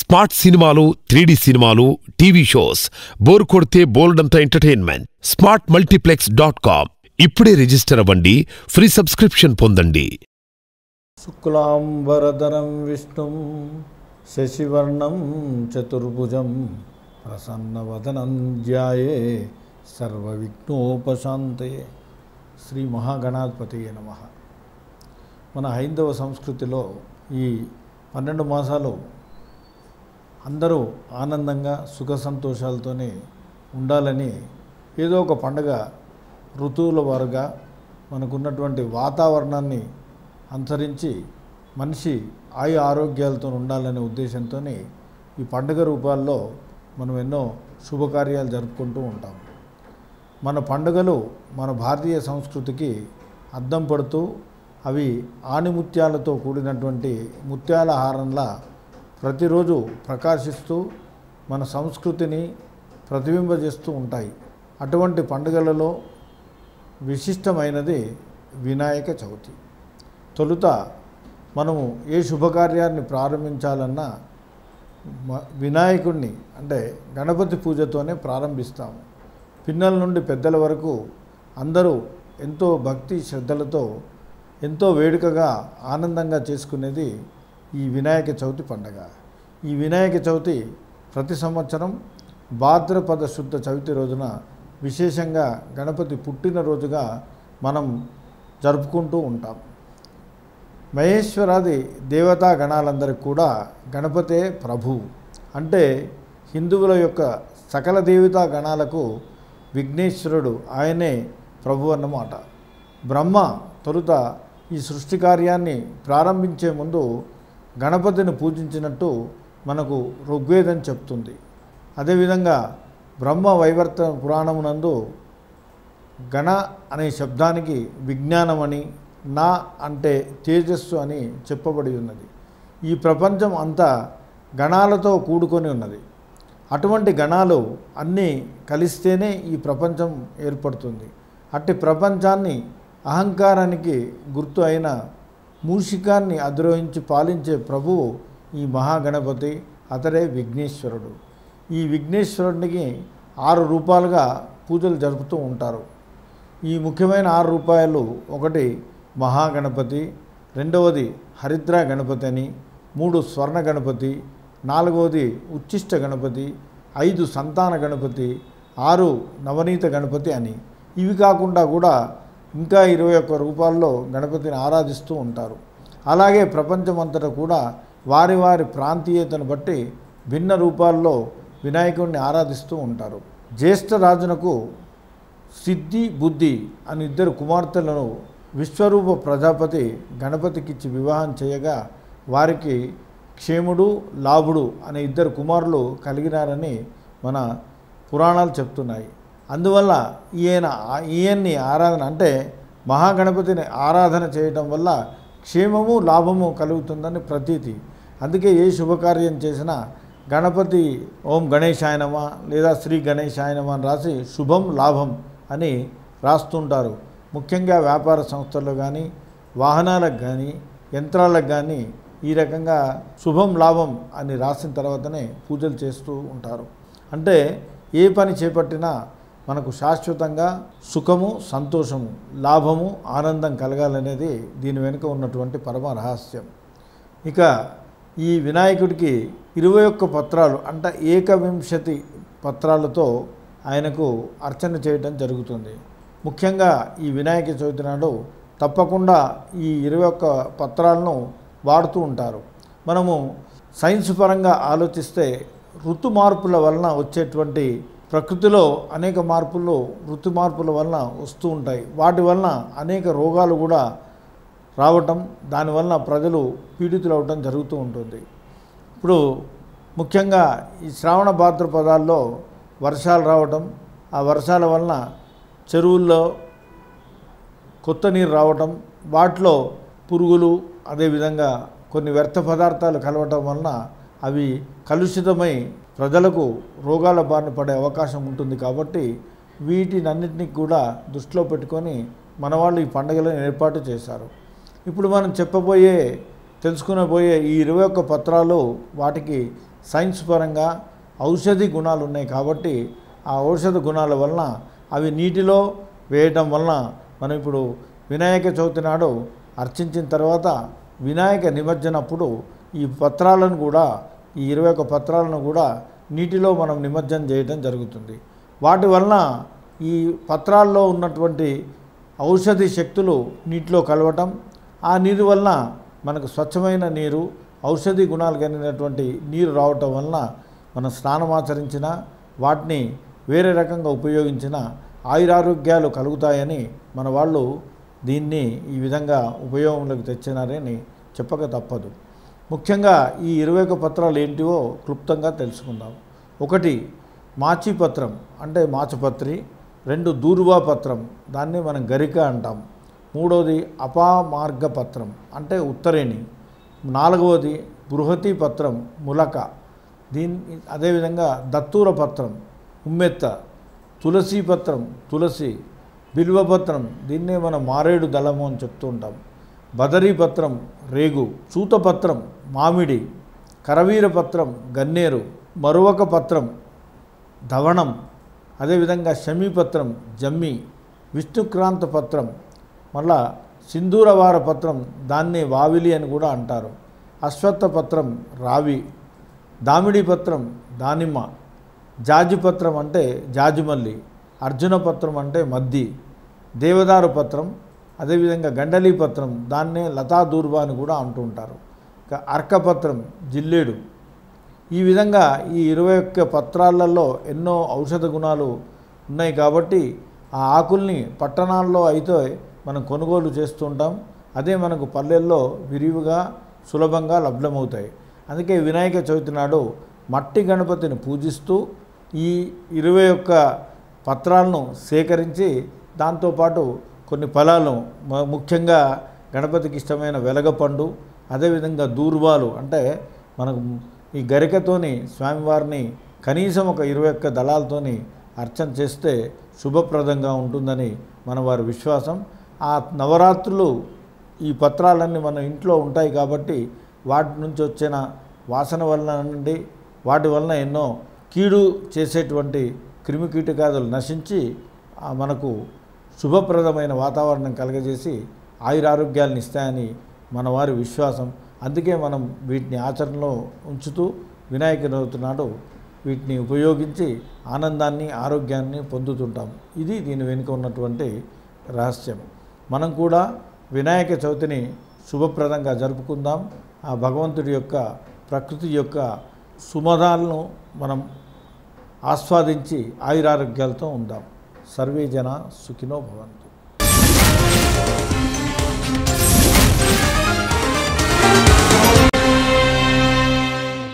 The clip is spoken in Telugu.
స్మార్ట్ సినిమాలు త్రీడీ సినిమాలు టీవీ షోస్ బోర్ కొడితే బోల్డంత entertainment smart multiplex dot com ఇప్పుడే రిజిస్టర్ అవ్వండి ఫ్రీ సబ్స్క్రిప్షన్ పొందండి శుక్లాంబరధరం విష్ణుం శశివర్ణం చతుర్భుజం ప్రసన్నవదనం ధ్యాయే సర్వవిఘ్నోపశాంతయే శ్రీ మహాగణాధిపతియే నమ మన హైందవ సంస్కృతిలో ఈ పన్నెండు మాసాలు అందరూ ఆనందంగా సుఖ సంతోషాలతోనే ఉండాలని ఏదో ఒక పండగ ఋతువుల వారుగా మనకున్నటువంటి వాతావరణాన్ని అనుసరించి మనిషి ఆయు ఆరోగ్యాలతో ఉండాలనే ఉద్దేశంతో ఈ పండుగ రూపాల్లో మనం ఎన్నో శుభకార్యాలు జరుపుకుంటూ ఉంటాం మన పండుగలు మన భారతీయ సంస్కృతికి అద్దం పడుతూ అవి ఆణిముత్యాలతో కూడినటువంటి ముత్యాల హారంలా ప్రతిరోజు ప్రకాశిస్తూ మన సంస్కృతిని ప్రతిబింబజేస్తూ ఉంటాయి అటువంటి పండుగలలో విశిష్టమైనది వినాయక చవితి తొలుత మనము ఏ శుభకార్యాన్ని ప్రారంభించాలన్నా మ- వినాయకుడిని అంటే గణపతి పూజతోనే ప్రారంభిస్తాము పిన్నల నుండి పెద్దల వరకు అందరూ ఎంతో భక్తి శ్రద్ధలతో ఎంతో వేడుకగా ఆనందంగా చేసుకునేది ఈ వినాయక చవితి పండగ ఈ వినాయక చవితి ప్రతి సంవత్సరం భాద్రపద శుద్ధ చవితి రోజున విశేషంగా గణపతి పుట్టినరోజుగా మనం జరుపుకుంటూ ఉంటాం మహేశ్వరాది దేవతా గణాలందరికీ కూడా గణపతే ప్రభు అంటే హిందువుల యొక్క సకల దేవతా గణాలకు విఘ్నేశ్వరుడు ఆయనే ప్రభు అన్నమాట బ్రహ్మ తొలుత ఈ సృష్టి కార్యాన్ని ప్రారంభించే ముందు గణపతిని పూజించినట్టు మనకు ఋగ్వేదం చెప్తుంది అదేవిధంగా బ్రహ్మ వైవర్త పురాణమునందు గణ అనే శబ్దానికి విజ్ఞానం అని నా అంటే తేజస్సు అని చెప్పబడి ఉన్నది ఈ ప్రపంచం అంతా గణాలతో కూడుకొని ఉన్నది అటువంటి గణాలు అన్నీ కలిస్తేనే ఈ ప్రపంచం ఏర్పడుతుంది అట్టి ప్రపంచాన్ని అహంకారానికి గుర్తు అయిన మూషికాన్ని అధిరోహించి పాలించే ప్రభువు ఈ మహాగణపతి అతడే విఘ్నేశ్వరుడు ఈ విఘ్నేశ్వరుడికి ఆరు రూపాలుగా పూజలు జరుపుతూ ఉంటారు ఈ ముఖ్యమైన ఆరు రూపాయలు ఒకటి మహాగణపతి రెండవది హరిద్ర గణపతి అని మూడు స్వర్ణ గణపతి నాలుగవది ఉచ్చిష్ట గణపతి ఐదు సంతాన గణపతి ఆరు నవనీత గణపతి అని ఇవి కాకుండా కూడా ఇంకా ఇరవై ఒక్క రూపాల్లో గణపతిని ఆరాధిస్తూ ఉంటారు అలాగే ప్రపంచమంతటా కూడా వారి వారి ప్రాంతీయతను బట్టి భిన్న రూపాల్లో వినాయకుడిని ఆరాధిస్తూ ఉంటారు జ్యేష్ఠ రాజునకు సిద్ధి బుద్ధి అని ఇద్దరు కుమార్తెలను విశ్వరూప ప్రజాపతి గణపతికిచ్చి వివాహం చేయగా వారికి క్షేముడు లాభుడు అనే ఇద్దరు కుమారులు కలిగినారని మన పురాణాలు చెప్తున్నాయి అందువల్ల ఈయన ఈయన్ని ఆరాధన అంటే మహాగణపతిని ఆరాధన చేయటం వల్ల క్షేమము లాభము కలుగుతుందని ప్రతీతి అందుకే ఏ శుభకార్యం చేసినా గణపతి ఓం గణేశాయనమా లేదా శ్రీ గణేశాయనమా అని రాసి శుభం లాభం అని రాస్తుంటారు ముఖ్యంగా వ్యాపార సంస్థల్లో కానీ వాహనాలకు కానీ యంత్రాలకు కానీ ఈ రకంగా శుభం లాభం అని రాసిన తర్వాతనే పూజలు చేస్తూ ఉంటారు అంటే ఏ పని చేపట్టినా మనకు శాశ్వతంగా సుఖము సంతోషము లాభము ఆనందం కలగాలనేది దీని వెనుక ఉన్నటువంటి పరమ రహస్యం ఇక ఈ వినాయకుడికి ఇరవై ఒక్క పత్రాలు అంటే ఏకవింశతి పత్రాలతో ఆయనకు అర్చన చేయడం జరుగుతుంది ముఖ్యంగా ఈ వినాయక చవితి నాడు తప్పకుండా ఈ ఇరవై ఒక్క పత్రాలను వాడుతూ ఉంటారు మనము సైన్స్ పరంగా ఆలోచిస్తే ఋతు మార్పుల వలన వచ్చేటువంటి ప్రకృతిలో అనేక మార్పులు ఋతు మార్పుల వలన వస్తూ ఉంటాయి వాటి వలన అనేక రోగాలు కూడా రావటం దానివల్ల ప్రజలు పీడితులవటం జరుగుతూ ఉంటుంది ఇప్పుడు ముఖ్యంగా ఈ శ్రావణ భాద్రపదాల్లో వర్షాలు రావటం ఆ వర్షాల వలన చెరువుల్లో కొత్త నీరు రావటం వాటిలో పురుగులు అదేవిధంగా కొన్ని వ్యర్థ పదార్థాలు కలవటం వలన అవి కలుషితమై ప్రజలకు రోగాల బారిన పడే అవకాశం ఉంటుంది కాబట్టి వీటినన్నింటినీ కూడా దృష్టిలో పెట్టుకొని మన వాళ్ళు ఈ పండుగలను ఏర్పాటు చేశారు ఇప్పుడు మనం చెప్పబోయే తెలుసుకునబోయే ఈ ఇరవై ఒక్క పత్రాలు వాటికి సైన్స్ పరంగా ఔషధి గుణాలు ఉన్నాయి కాబట్టి ఆ ఔషధ గుణాల వలన అవి నీటిలో వేయటం వలన మనం ఇప్పుడు వినాయక చవితి నాడు అర్చించిన తర్వాత వినాయక నిమజ్జనప్పుడు ఈ పత్రాలను కూడా ఈ ఇరవై ఒక్క పత్రాలను కూడా నీటిలో మనం నిమజ్జనం చేయడం జరుగుతుంది వాటి వలన ఈ పత్రాల్లో ఉన్నటువంటి ఔషధి శక్తులు నీటిలో కలవటం ఆ నీరు వలన మనకు స్వచ్ఛమైన నీరు ఔషధి గుణాలు కలిగినటువంటి నీరు రావటం వలన మనం స్నానం ఆచరించిన వాటిని వేరే రకంగా ఉపయోగించిన ఆయురారోగ్యాలు కలుగుతాయని మన వాళ్ళు దీన్ని ఈ విధంగా ఉపయోగంలోకి తెచ్చినారని చెప్పక తప్పదు ముఖ్యంగా ఈ ఇరవై ఒక పత్రాలు ఏంటివో క్లుప్తంగా తెలుసుకుందాం ఒకటి మాచిపత్రం అంటే మాచపత్రి రెండు దూర్వా పత్రం దాన్ని మనం గరిక అంటాం మూడవది అపామార్గ పత్రం అంటే ఉత్తరేణి నాలుగవది బృహతి పత్రం ములక దీని అదేవిధంగా దత్తూర పత్రం ఉమ్మెత్త తులసి పత్రం తులసి బిల్వపత్రం దీన్నే మనం మారేడు దళము అని చెప్తూ ఉంటాం బదరీ పత్రం రేగు చూతపత్రం మామిడి కరవీర పత్రం గన్నేరు మరువక పత్రం ధవణం అదేవిధంగా శమీపత్రం జమ్మి విష్ణుక్రాంత పత్రం మళ్ళా సింధూరవార పత్రం దాన్నే వావిలి అని కూడా అంటారు అశ్వత్థ పత్రం రావి దామిడి పత్రం దానిమ్మ జాజి పత్రం అంటే జాజిమల్లి అర్జున పత్రం అంటే మద్ది దేవదారు పత్రం అదేవిధంగా గండలీ పత్రం దాన్నే లతా దూర్వ అని కూడా అంటూ ఉంటారు ఇక అర్కపత్రం జిల్లేడు ఈ విధంగా ఈ ఇరవై ఒక్క పత్రాలలో ఎన్నో ఔషధ గుణాలు ఉన్నాయి కాబట్టి ఆ ఆకుల్ని పట్టణాల్లో అయితే మనం కొనుగోలు చేస్తుంటాం అదే మనకు పల్లెల్లో విరివిగా సులభంగా లభ్యమవుతాయి అందుకే వినాయక చవితి నాడు మట్టి గణపతిని పూజిస్తూ ఈ ఇరవై ఒక్క పత్రాలను సేకరించి దాంతోపాటు కొన్ని ఫలాలు మ- ముఖ్యంగా గణపతికి ఇష్టమైన వెలగపండు అదేవిధంగా దూర్వాలు అంటే మనకు ఈ గరికతోని స్వామివారిని కనీసం ఒక ఇరవై ఒక్క దళాలతోని అర్చన చేస్తే శుభప్రదంగా ఉంటుందని మన వారి విశ్వాసం ఆ నవరాత్రులు ఈ పత్రాలన్నీ మన ఇంట్లో ఉంటాయి కాబట్టి వాటి నుంచి వచ్చిన వాసన వలన నుండి వాటి వలన ఎన్నో కీడు చేసేటువంటి క్రిమికీటకాదులు నశించి ఆ మనకు శుభప్రదమైన వాతావరణం కలగజేసి ఆయురారోగ్యాలను ఇస్తాయని మన వారి విశ్వాసం అందుకే మనం వీటిని ఆచరణలో ఉంచుతూ వినాయక చవితి నాడు వీటిని ఉపయోగించి ఆనందాన్ని ఆరోగ్యాన్ని పొందుతుంటాం ఇది దీని వెనుక ఉన్నటువంటి రహస్యం మనం కూడా వినాయక చవితిని శుభప్రదంగా జరుపుకుందాం ఆ భగవంతుడి యొక్క ప్రకృతి యొక్క సుమదాలను మనం ఆస్వాదించి ఆయురారోగ్యాలతో ఉందాం సర్వే జన సుఖినో భవంతు